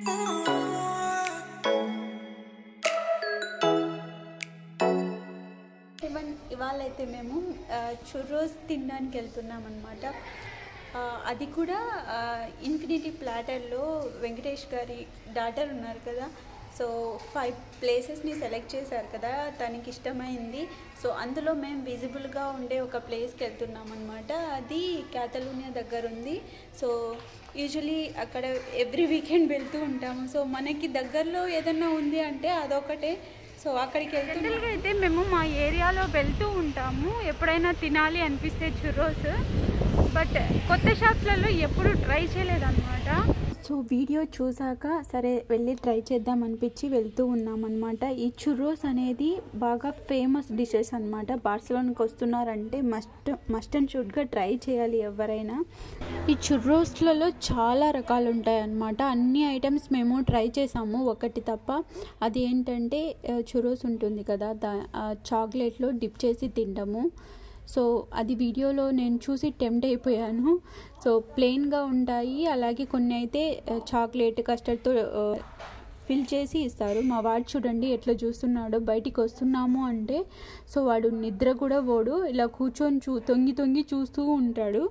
ఇవన్ ఇవాళ అయితే మేము చుర్రోస్ తినడానికి వెళ్తున్నాం అనమాట అది కూడా ఇన్ఫినిటీ ప్లాటర్లో వెంకటేష్ గారి డాటర్ ఉన్నారు కదా సో ఫైవ్ ప్లేసెస్ని సెలెక్ట్ చేశారు కదా తనకి ఇష్టమైంది సో అందులో మేము విజిబుల్గా ఉండే ఒక ప్లేస్కి వెళ్తున్నాం అనమాట అది క్యాటలూనియా దగ్గర ఉంది సో యూజువలీ అక్కడ ఎవ్రీ వీకెండ్ వెళ్తూ ఉంటాము సో మనకి దగ్గరలో ఏదన్నా ఉంది అంటే అదొకటే సో అక్కడికి వెళ్తున్నాం జనరల్గా అయితే మేము మా ఏరియాలో వెళ్తూ ఉంటాము ఎప్పుడైనా తినాలి అనిపిస్తే చుర్రోస్ బట్ కొత్త షాప్స్లలో ఎప్పుడు ట్రై చేయలేదన్నమాట సో వీడియో చూసాక సరే వెళ్ళి ట్రై చేద్దాం అనిపించి వెళ్తూ ఉన్నాం అనమాట ఈ చుర్రోస్ అనేది బాగా ఫేమస్ డిషెస్ అనమాట బార్సిలోనాకి వస్తున్నారంటే మస్ట్ మస్ట్ అండ్ షుడ్గా ట్రై చేయాలి ఎవరైనా ఈ చుర్రోస్లలో చాలా రకాలు ఉంటాయి అన్నమాట అన్ని ఐటమ్స్ మేము ట్రై చేసాము ఒకటి తప్ప అది ఏంటంటే ఆ, చుర్రోస్ ఉంటుంది కదా దా ఆ చాక్లెట్లో డిప్ చేసి తింటాము సో అది వీడియోలో నేను చూసి టెంప్ట్ అయిపోయాను సో ప్లెయిన్గా ఉంటాయి అలాగే కొన్ని అయితే ఆ, చాక్లెట్ కస్టర్డ్తో ఆ, ఫిల్ చేసి ఇస్తారు మా వాడు చూడండి ఎట్లా చూస్తున్నాడో బయటికి వస్తున్నాము అంటే సో వాడు నిద్ర కూడా పోడు ఇలా కూర్చొని చూ తొంగి తొంగి చూస్తూ ఉంటాడు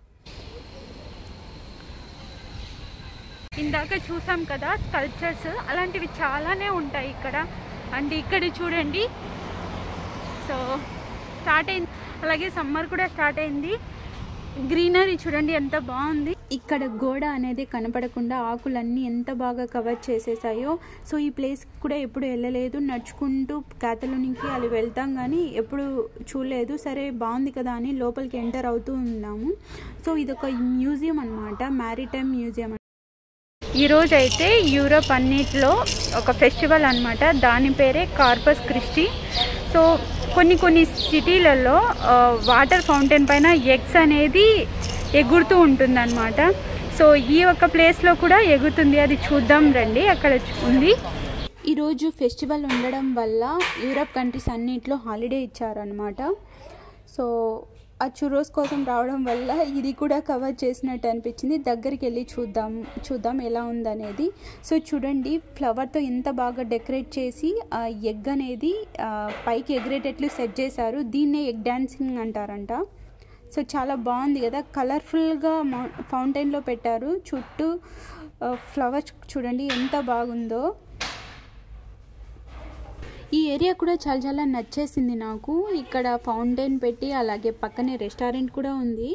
ఇందాక చూసాం కదా స్కల్ప్చర్స్ అలాంటివి చాలానే ఉంటాయి ఇక్కడ అండ్ ఇక్కడ చూడండి సో స్టార్ట్ అయింది అలాగే సమ్మర్ కూడా స్టార్ట్ అయింది గ్రీనరీ చూడండి ఎంత బాగుంది ఇక్కడ గోడ అనేది కనపడకుండా ఆకులన్నీ ఎంత బాగా కవర్ చేసేసాయో సో ఈ ప్లేస్ కూడా ఎప్పుడు వెళ్ళలేదు నడుచుకుంటూ క్యాథలోనికి అలా వెళ్తాం కానీ ఎప్పుడు చూడలేదు సరే బాగుంది కదా అని లోపలికి ఎంటర్ అవుతూ ఉన్నాము సో ఇదొక మ్యూజియం అనమాట మ్యారిటైమ్ మ్యూజియం ఈరోజు అయితే యూరోప్ అన్నిటిలో ఒక ఫెస్టివల్ అన్నమాట దాని పేరే కార్పస్ క్రిస్టి సో కొన్ని కొన్ని సిటీలలో వాటర్ ఫౌంటైన్ పైన ఎగ్స్ అనేది ఎగురుతూ ఉంటుందన్నమాట సో ఈ ఒక్క ప్లేస్లో కూడా ఎగురుతుంది అది చూద్దాం రండి అక్కడ ఉంది ఈరోజు ఫెస్టివల్ ఉండడం వల్ల యూరప్ కంట్రీస్ అన్నింటిలో హాలిడే ఇచ్చారనమాట సో ఆ చురోస్ కోసం రావడం వల్ల ఇది కూడా కవర్ చేసినట్టు అనిపించింది దగ్గరికి వెళ్ళి చూద్దాం చూద్దాం ఎలా ఉందనేది సో చూడండి ఫ్లవర్తో ఎంత బాగా డెకరేట్ చేసి ఆ ఎగ్ అనేది ఆ, పైకి ఎగిరేటట్లు సెట్ చేశారు దీన్నే ఎగ్ డాన్సింగ్ అంటారంట సో చాలా బాగుంది కదా కలర్ఫుల్గా ఫౌంటైన్లో పెట్టారు చుట్టూ ఫ్లవర్స్ చూడండి ఎంత బాగుందో ఈ ఏరియా కూడా చాలా చాలా నచ్చేసింది నాకు ఇక్కడ ఫౌంటైన్ పెట్టి అలాగే పక్కనే రెస్టారెంట్ కూడా ఉంది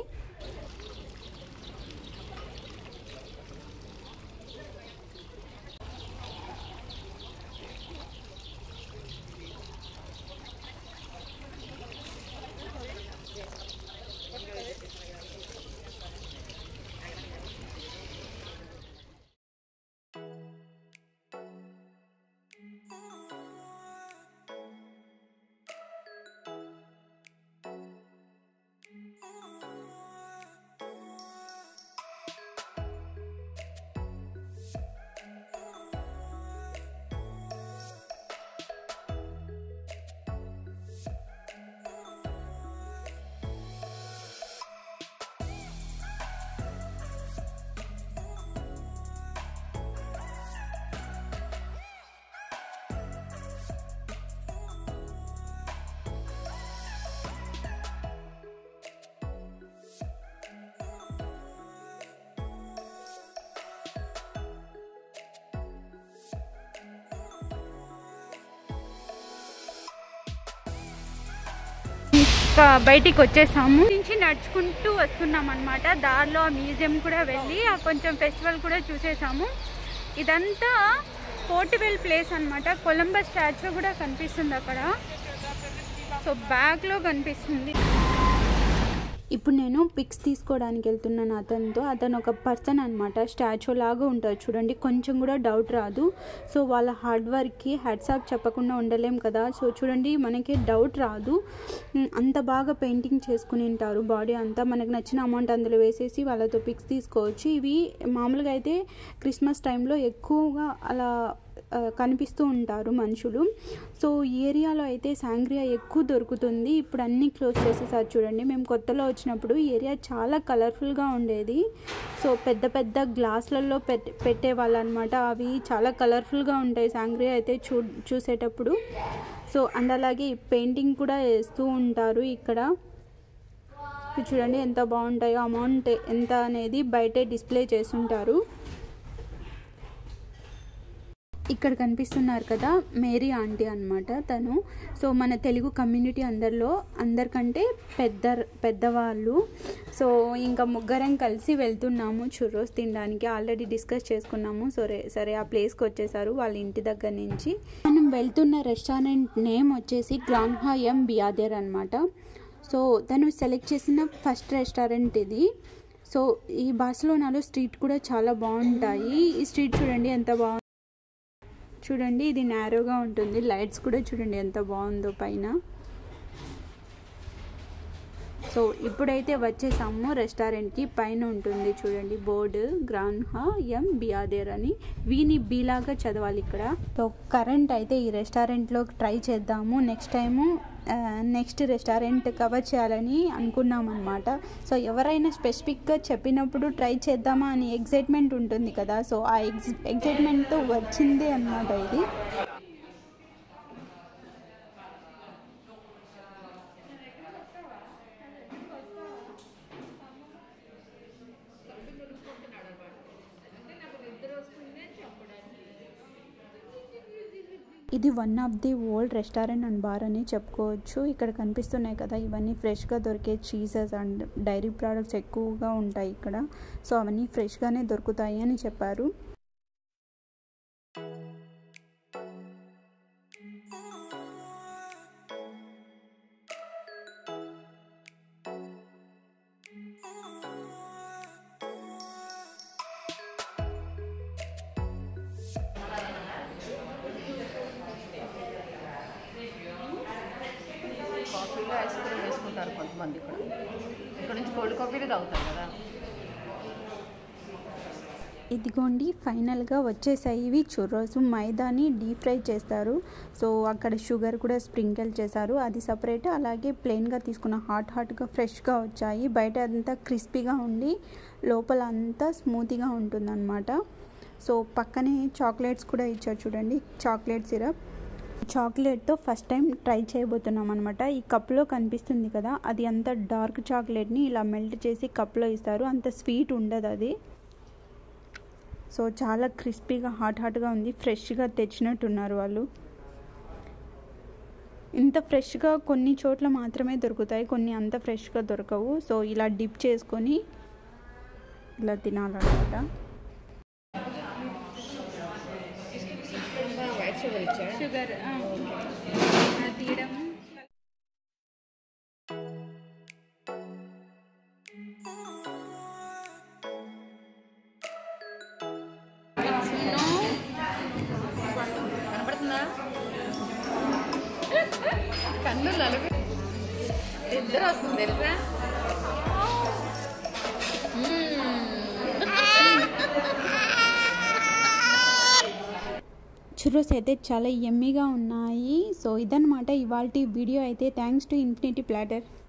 ఇంకా బయటికి వచ్చేసాము నుంచి నడుచుకుంటూ వస్తున్నాం అనమాట దారిలో ఆ మ్యూజియం కూడా వెళ్ళి ఆ కొంచెం ఫెస్టివల్ కూడా చూసేసాము ఇదంతా పోర్టబుల్ ప్లేస్ అన్నమాట కొలంబస్ స్టాచ్యూ కూడా కనిపిస్తుంది అక్కడ సో బ్యాగ్లో కనిపిస్తుంది ఇప్పుడు నేను పిక్స్ తీసుకోవడానికి వెళ్తున్నాను అతనితో అతను ఒక పర్సన్ అనమాట స్టాచ్యూ లాగా ఉంటుంది చూడండి కొంచెం కూడా డౌట్ రాదు సో వాళ్ళ హార్డ్ వర్క్కి హెడ్సాప్ చెప్పకుండా ఉండలేం కదా సో చూడండి మనకి డౌట్ రాదు ఉమ్, అంత బాగా పెయింటింగ్ చేసుకుని ఉంటారు బాడీ అంతా మనకు నచ్చిన అమౌంట్ అందులో వేసేసి వాళ్ళతో పిక్స్ తీసుకోవచ్చు ఇవి మామూలుగా అయితే క్రిస్మస్ టైంలో ఎక్కువగా అలా ఆ, కనిపిస్తూ ఉంటారు మనుషులు సో ఈ ఏరియాలో అయితే సాంగ్రియా ఎక్కువ దొరుకుతుంది ఇప్పుడు అన్నీ క్లోజ్ చేసేసారు చూడండి మేము కొత్తలో వచ్చినప్పుడు ఈ ఏరియా చాలా కలర్ఫుల్గా ఉండేది సో పెద్ద పెద్ద గ్లాసులలో పెట్ పెట్టేవాళ్ళు అనమాట అవి చాలా కలర్ఫుల్గా ఉంటాయి సాంగ్రియా అయితే చూ చూసేటప్పుడు సో అండ్ అలాగే పెయింటింగ్ కూడా వేస్తూ ఉంటారు ఇక్కడ ఇది చూడండి ఎంత బాగుంటాయో అమౌంట్ ఎంత అనేది బయటే డిస్ప్లే చేస్తుంటారు ఇక్కడ కనిపిస్తున్నారు కదా మేరీ ఆంటీ అనమాట తను సో మన తెలుగు కమ్యూనిటీ అందరిలో అందరికంటే పెద్ద పెద్దవాళ్ళు సో ఇంకా ముగ్గురం కలిసి వెళ్తున్నాము చుర్రోస్ తినడానికి ఆల్రెడీ డిస్కస్ చేసుకున్నాము సరే సరే ఆ ప్లేస్కి వచ్చేసారు వాళ్ళ ఇంటి దగ్గర నుంచి మనం వెళ్తున్న రెస్టారెంట్ నేమ్ వచ్చేసి గ్రాన్హా ఎం బియాదేర్ అనమాట సో తను సెలెక్ట్ చేసిన ఫస్ట్ రెస్టారెంట్ ఇది సో ఈ బార్సిలోనాలో స్ట్రీట్ కూడా చాలా బాగుంటాయి ఈ స్ట్రీట్ చూడండి ఎంత బాగుంది చూడండి ఇది నేరోగా ఉంటుంది లైట్స్ కూడా చూడండి ఎంత బాగుందో పైన సో ఇప్పుడైతే వచ్చేసాము రెస్టారెంట్కి పైన ఉంటుంది చూడండి బోర్డు గ్రాన్హా ఎం బియాదేర్ అని వీని బీలాగా చదవాలి ఇక్కడ సో కరెంట్ అయితే ఈ రెస్టారెంట్లో ట్రై చేద్దాము next time next restaurant cover చేయాలని అనుకున్నాం అనమాట సో ఎవరైనా స్పెసిఫిక్గా చెప్పినప్పుడు ట్రై చేద్దామా అని ఎగ్జైట్మెంట్ ఉంటుంది కదా సో ఆ ఎగ్జ్ ఎగ్జైట్మెంట్తో వచ్చిందే అనమాట ఇది ఇది one of the old restaurant and bar అని చెప్పుకోవచ్చు ఇక్కడ కనిపిస్తున్నాయి కదా ఇవన్నీ ఫ్రెష్గా దొరికే చీజెస్ అండ్ డైరీ ప్రోడక్ట్స్ ఎక్కువగా ఉంటాయి ఇక్కడ సో అవన్నీ ఫ్రెష్గానే దొరుకుతాయి అని చెప్పారు కాఫీలో ఐస్ క్రీమ్ వేసుకుంటారు కొంతమంది ఇక్కడ ఇక్కడ నుంచి కోల్డ్ కాఫీలు తాగుతారు కదా ఇదిగోండి ఫైనల్గా వచ్చేసాయి ఇవి చుర్రోస్ మైదాని డీప్ ఫ్రై చేస్తారు సో అక్కడ షుగర్ కూడా స్ప్రింకిల్ చేశారు అది సపరేట్ అలాగే ప్లెయిన్గా తీసుకున్న హాట్ హాట్గా ఫ్రెష్గా వచ్చాయి బయట అంతా క్రిస్పీగా ఉండి లోపల అంతా స్మూతీగా ఉంటుందన్నమాట సో పక్కనే చాక్లెట్స్ కూడా ఇచ్చారు చూడండి చాక్లెట్ సిరప్ చాక్లెట్తో ఫస్ట్ టైం ట్రై చేయబోతున్నాం అనమాట ఈ కప్లో కనిపిస్తుంది కదా అది అంత డార్క్ చాక్లెట్ని ఇలా మెల్ట్ చేసి కప్లో ఇస్తారు అంత స్వీట్ ఉండదు అది సో చాలా క్రిస్పీగా హాట్ హాట్గా ఉంది ఫ్రెష్గా తెచ్చినట్టున్నారు వాళ్ళు ఇంత ఫ్రెష్గా కొన్ని చోట్ల మాత్రమే దొరుకుతాయి కొన్ని అంత ఫ్రెష్గా దొరకవు సో ఇలా డిప్ చేసుకొని ఇలా తినాలన్నమాట వైట్ షుగర్ ఇచ్చాడు షుగర్ తీయడం కనపడుతుందా కన్ను నలుగు ఇద్దరు వస్తుంది తెలుసా చుర్రోస్ అయితే చాలా ఎమ్మీగా ఉన్నాయి సో ఇదన్నమాట ఇవాళ వీడియో అయితే థ్యాంక్స్ టు ఇన్ఫినిటీ ప్లాటర్